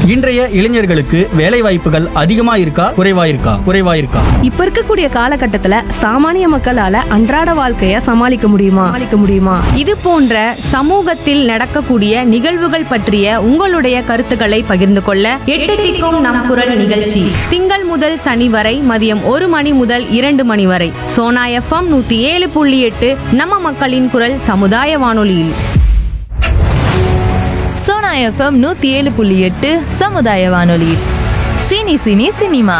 இன்றைய இளைஞர்களுக்கு வேலை வாய்ப்புகள் அதிகமா இருக்கா குறைவா இருக்கா குறைவா இருக்கா இப்ப இருக்கக்கூடிய காலகட்டத்துல சாமானிய மக்களால அன்றாட வாழ்க்கைய சமாளிக்க முடியுமா சமாளிக்க முடியுமா இது போன்ற சமூகத்தில் நடக்கக்கூடிய நிகழ்வுகள் பற்றிய உங்களுடைய கருத்துக்களை பகிர்ந்து கொள்ள எட்டு திக்கும் நம் குரல் நிகழ்ச்சி திங்கள் முதல் சனி வரை மதியம் ஒரு மணி முதல் இரண்டு மணி வரை சோனா எஃப்எம் நூத்தி ஏழு புள்ளி எட்டு நம்ம மக்களின் குரல் சமுதாய வானொலியில் சோனா எஃப்எம் நூத்தி ஏழு புள்ளி எட்டு சமுதாய வானொலி சினி சினி சினிமா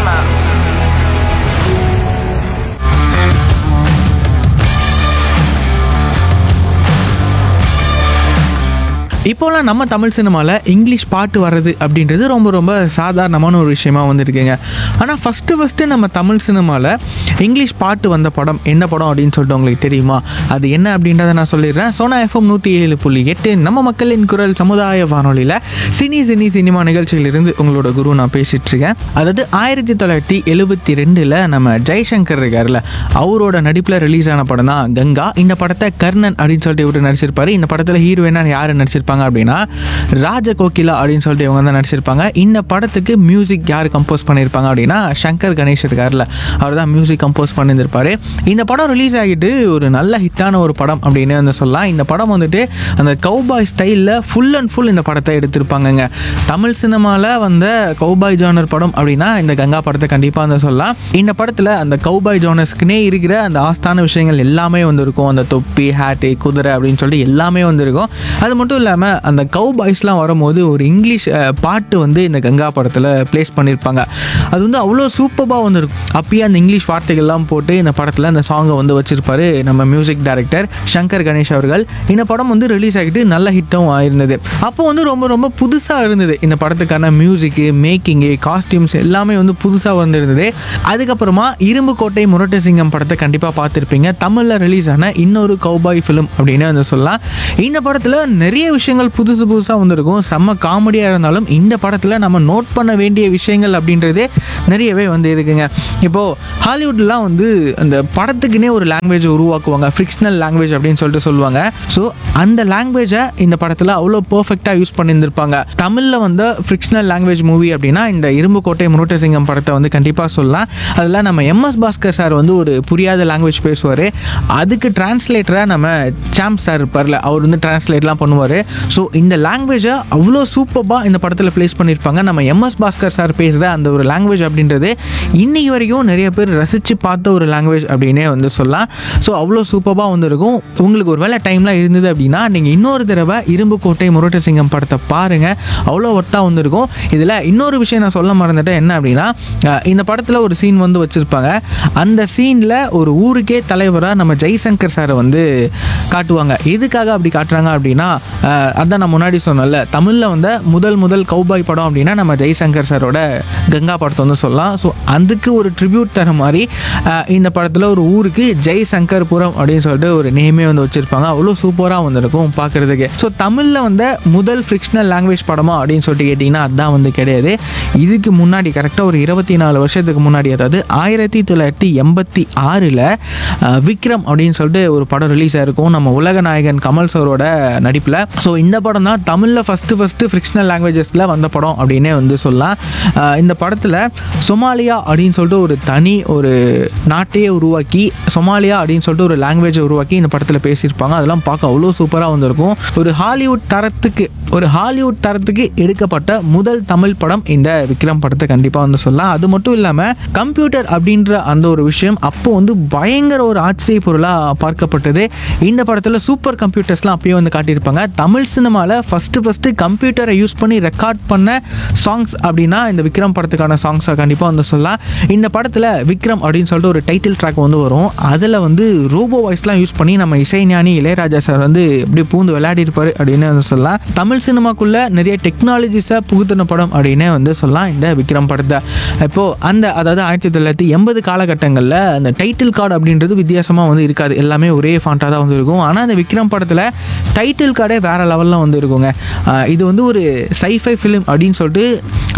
இப்போலாம் நம்ம தமிழ் சினிமாவில் இங்கிலீஷ் பாட்டு வர்றது அப்படின்றது ரொம்ப ரொம்ப சாதாரணமான ஒரு விஷயமா வந்துருக்குங்க ஆனால் ஃபஸ்ட்டு ஃபஸ்ட்டு நம்ம தமிழ் சினிமாவில் இங்கிலீஷ் பாட்டு வந்த படம் என்ன படம் அப்படின்னு சொல்லிட்டு உங்களுக்கு தெரியுமா அது என்ன அப்படின்றத நான் சொல்லிடுறேன் சோனா எஃப்எம் நூற்றி ஏழு புள்ளி எட்டு நம்ம மக்களின் குரல் சமுதாய வானொலியில் சினி சினி சினிமா நிகழ்ச்சியிலிருந்து உங்களோட குரு நான் பேசிட்டு இருக்கேன் அதாவது ஆயிரத்தி தொள்ளாயிரத்தி எழுபத்தி ரெண்டில் நம்ம ஜெய்சங்கர் இருக்கார்ல அவரோட நடிப்பில் ரிலீஸ் ஆன படம் தான் கங்கா இந்த படத்தை கர்ணன் அப்படின்னு சொல்லிட்டு இவர் நடிச்சிருப்பாரு இந்த படத்தில் ஹீரோயினாக யார் நடிச்சிருப்பாங்க அப்படின்னா ராஜ கோகிலா அப்படின்னு சொல்லிட்டு இவங்க தான் நடிச்சிருப்பாங்க இந்த படத்துக்கு மியூசிக் யார் கம்போஸ் பண்ணியிருப்பாங்க அப்படின்னா சங்கர் கணேஷ் இருக்கார்ல அவர் தான் மியூசிக் கம்போஸ் பண்ணியிருந்திருப்பாரு இந்த படம் ரிலீஸ் ஆகிட்டு ஒரு நல்ல ஹிட்டான ஒரு படம் அப்படின்னு வந்து சொல்லலாம் இந்த படம் வந்துட்டு அந்த கௌபாய் ஸ்டைலில் ஃபுல் அண்ட் ஃபுல் இந்த படத்தை எடுத்திருப்பாங்கங்க தமிழ் சினிமாவில் வந்த கௌபாய் ஜானர் படம் அப்படின்னா இந்த கங்கா படத்தை கண்டிப்பாக வந்து சொல்லலாம் இந்த படத்தில் அந்த கௌபாய் ஜானர்ஸ்க்குனே இருக்கிற அந்த ஆஸ்தான விஷயங்கள் எல்லாமே வந்திருக்கும் அந்த தொப்பி ஹேட்டு குதிரை அப்படின்னு சொல்லிட்டு எல்லாமே வந்திருக்கும் அது மட்டும் இல்லாமல் அந்த கவு பாய்ஸ்லாம் வரும்போது ஒரு இங்கிலீஷ் அஹ், பாட்டு வந்து இந்த கங்கா படத்தில் ப்ளேஸ் பண்ணியிருப்பாங்க அது வந்து அவ்வளோ சூப்பராக வந்திருக்கும் அப்பயே அந்த இங்கிலீஷ் வார்த்தைகள்லாம் போட்டு இந்த படத்தில் அந்த சாங்கை வந்து வச்சிருப்பாரு நம்ம மியூசிக் டைரக்டர் சங்கர் கணேஷ் அவர்கள் இந்த படம் வந்து ரிலீஸ் ஆகிட்டு நல்ல ஹிட்டும் ஆயிருந்தது அப்போ வந்து ரொம்ப ரொம்ப புதுசாக இருந்தது இந்த படத்துக்கான மியூசிக்கு மேக்கிங்கு காஸ்டியூம்ஸ் எல்லாமே வந்து புதுசாக வந்திருந்தது அதுக்கப்புறமா இரும்பு கோட்டை முரட்டு சிங்கம் படத்தை கண்டிப்பாக பார்த்துருப்பீங்க தமிழில் ரிலீஸ் ஆன இன்னொரு கௌபாய் ஃபிலிம் அப்படின்னு வந்து சொல்லலாம் இந்த படத்தில் நிறைய விஷயங்கள் புதுசு புதுசாக வந்திருக்கும் செம்ம காமெடியாக இருந்தாலும் இந்த படத்தில் நம்ம நோட் பண்ண வேண்டிய விஷயங்கள் அப்படின்றதே நிறையவே வந்து இருக்குங்க இப்போது ஹாலிவுட்லாம் வந்து அந்த படத்துக்குன்னே ஒரு லாங்குவேஜ் உருவாக்குவாங்க ஃபிக்ஷனல் லாங்குவேஜ் அப்படின்னு சொல்லிட்டு சொல்லுவாங்க ஸோ அந்த லாங்குவேஜை இந்த படத்தில் அவ்வளோ பர்ஃபெக்டாக யூஸ் பண்ணியிருந்திருப்பாங்க தமிழில் வந்து ஃபிக்ஷனல் லாங்குவேஜ் மூவி அப்படின்னா இந்த இரும்பு கோட்டை முருட்ட சிங்கம் படத்தை வந்து கண்டிப்பாக சொல்லலாம் அதில் நம்ம எம்எஸ் பாஸ்கர் சார் வந்து ஒரு புரியாத லாங்குவேஜ் பேசுவார் அதுக்கு டிரான்ஸ்லேட்டராக நம்ம சாம்ப் சார் இருப்பார்ல அவர் வந்து டிரான்ஸ்லேட்லாம் பண்ணுவார் ஸோ இந்த லாங்குவேஜை அவ்வளோ சூப்பராக இந்த படத்தில் ப்ளேஸ் பண்ணியிருப்பாங்க நம்ம எம்எஸ் பாஸ்கர் சார் பேசுகிற அந்த ஒரு லாங்குவேஜ் அப்படின்றது இன்னைக்கு வரைக்கும் நிறைய பேர் ரசித்து பார்த்த ஒரு லாங்குவேஜ் அப்படின்னே வந்து சொல்லலாம் ஸோ அவ்வளோ சூப்பராக வந்திருக்கும் உங்களுக்கு ஒரு வேளை டைம்லாம் இருந்தது அப்படின்னா நீங்கள் இன்னொரு தடவை இரும்பு கோட்டை முரட்டு சிங்கம் படத்தை பாருங்கள் அவ்வளோ ஒர்த்தாக வந்திருக்கும் இதில் இன்னொரு விஷயம் நான் சொல்ல மறந்துட்டேன் என்ன அப்படின்னா அஹ், இந்த படத்தில் ஒரு சீன் வந்து வச்சுருப்பாங்க அந்த சீனில் ஒரு ஊருக்கே தலைவராக நம்ம ஜெய்சங்கர் சாரை வந்து காட்டுவாங்க எதுக்காக அப்படி காட்டுறாங்க அப்படின்னா அஹ், அதான் நான் முன்னாடி சொன்னேன்ல தமிழில் வந்த முதல் முதல் கௌபாய் படம் அப்படின்னா நம்ம ஜெய்சங்கர் சாரோட கங்கா படத்தை வந்து சொல்லலாம் ஸோ அதுக்கு ஒரு ட்ரிபியூட் தர மாதிரி அஹ், இந்த படத்தில் ஒரு ஊருக்கு ஜெய் சங்கர்புரம் அப்படின்னு சொல்லிட்டு ஒரு நேமே வந்து வச்சுருப்பாங்க அவ்வளோ சூப்பராக வந்திருக்கும் பார்க்குறதுக்கு ஸோ தமிழில் வந்த முதல் ஃபிக்ஷனல் லாங்குவேஜ் படமா அப்படின்னு சொல்லிட்டு கேட்டிங்கன்னா அதுதான் வந்து கிடையாது இதுக்கு முன்னாடி கரெக்டாக ஒரு இருபத்தி நாலு வருஷத்துக்கு முன்னாடி அதாவது ஆயிரத்தி தொள்ளாயிரத்தி எண்பத்தி ஆறில் விக்ரம் அப்படின்னு சொல்லிட்டு ஒரு படம் ரிலீஸ் ஆயிருக்கும் நம்ம உலக நாயகன் கமல் சாரோட நடிப்பில் ஸோ இந்த படம் தான் தமிழில் ஃபஸ்ட்டு ஃபஸ்ட்டு ஃபிக்ஷனல் லாங்குவேஜஸில் வந்த படம் அப்படின்னே வந்து சொல்லலாம் அஹ் இந்த படத்தில் சொமாலியா அப்படின்னு சொல்லிட்டு ஒரு தனி ஒரு நாட்டையே உருவாக்கி சொமாலியா அப்படின்னு சொல்லிட்டு ஒரு லாங்குவேஜை உருவாக்கி இந்த படத்தில் பேசியிருப்பாங்க அதெல்லாம் பார்க்க அவ்வளோ சூப்பராக வந்திருக்கும் ஒரு ஹாலிவுட் தரத்துக்கு ஒரு ஹாலிவுட் தரத்துக்கு எடுக்கப்பட்ட முதல் தமிழ் படம் இந்த விக்ரம் படத்தை கண்டிப்பாக வந்து சொல்லலாம் அது மட்டும் இல்லாமல் கம்ப்யூட்டர் அப்படின்ற அந்த ஒரு விஷயம் அப்போ வந்து பயங்கர ஒரு ஆச்சரிய பொருளாக பார்க்கப்பட்டது இந்த படத்தில் சூப்பர் கம்ப்யூட்டர்ஸ்லாம் அப்பயே வந்து காட்டியிருப்பாங்க தமிழ் சினிமாவில் ஃபஸ்ட்டு ஃபஸ்ட்டு கம்ப்யூட்டரை யூஸ் பண்ணி ரெக்கார்ட் பண்ண சாங்ஸ் அப்படின்னா இந்த விக்ரம் படத்துக்கான சாங்ஸை கண்டிப்பாக வந்து சொல்லலாம் இந்த படத்தில் விக்ரம் அப்படின்னு சொல்லிட்டு ஒரு டைட்டில் ட்ராக் வந்து வரும் அதில் வந்து ரோபோ வாய்ஸ்லாம் யூஸ் பண்ணி நம்ம இசைஞானி இளையராஜா சார் வந்து இப்படி பூந்து விளையாடி இருப்பாரு அப்படின்னு வந்து சொல்லலாம் தமிழ் சினிமாக்குள்ள நிறைய டெக்னாலஜிஸை புகுத்தின படம் அப்படின்னே வந்து சொல்லலாம் இந்த விக்ரம் படத்தை இப்போது அந்த அதாவது ஆயிரத்தி தொள்ளாயிரத்தி எண்பது காலகட்டங்களில் அந்த டைட்டில் கார்டு அப்படின்றது வித்தியாசமாக வந்து இருக்காது எல்லாமே ஒரே ஃபாண்ட்டாக தான் வந்து இருக்கும் ஆனால் அந்த விக்ரம் படத்தில் டைட்டில் கார்டே வேறு லெவலில் வந்து இருக்குங்க ஆஹ் இது வந்து ஒரு சைஃபை ஃபிலிம் அப்படின்னு சொல்லிட்டு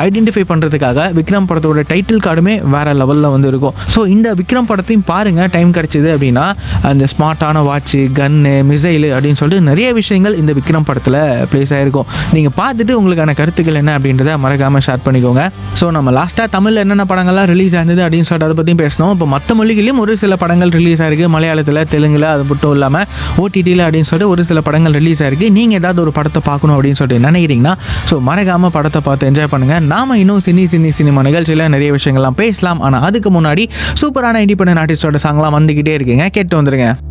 ஐடென்டிஃபை பண்ணுறதுக்காக விக்ரம் படத்தோட டைட்டில் கார்டுமே வேறு லெவலில் வந்து இருக்கும் ஸோ இந்த விக்ரம் படத்தையும் பாருங்கள் டைம் கிடச்சிது அப்படின்னா அந்த ஸ்மார்ட்டான வாட்ச்சு கன்னு மிசைலு அப்படின்னு சொல்லிட்டு நிறைய விஷயங்கள் இந்த விக்ரம் படத்தில் ப்ளேஸ் ஆகிருக்கும் நீங்கள் பார்த்துட்டு உங்களுக்கான கருத்துக்கள் என்ன அப்படின்றத மறக்காமல் ஷேர் பண்ணிக்கோங்க ஸோ நம்ம லாஸ்ட்டாக தமிழில் என்னென்ன படங்கள்லாம் ரிலீஸ் ஆனது அப்படின்னு சொல்லிட்டு அதை பற்றியும் பேசணும் இப்போ மற்ற மொழிகளிலும் ஒரு சில படங்கள் ரிலீஸ் ஆயிருக்கு மலையாளத்தில் தெலுங்குல அது மட்டும் இல்லாமல் ஓடிடியில் அப்படின்னு சொல்லிட்டு ஒரு சில படங்கள் ரிலீஸ் ஆயிருக்கு நீங்கள் ஏதாவது ஒரு படத்தை பார்க்கணும் அப்படின்னு சொல்லிட்டு நினைக்கிறீங்கன்னா ஸோ மறக்காமல் படத்தை பார்த்து என்ஜாய் பண்ணுங்கள் நாம இன்னும் சினி சினி சினிமா நிகழ்ச்சியில் நிறைய விஷயங்கள்லாம் பேசலாம் ஆனால் அதுக்கு முன்னாடி சூப்பரான இண்டிபெண்டன்ட் ஆர்டிஸ்டோட சாங்லாம் வந்துக்கிட்டே இருக்குங்க கேட்டு வந்துருங்க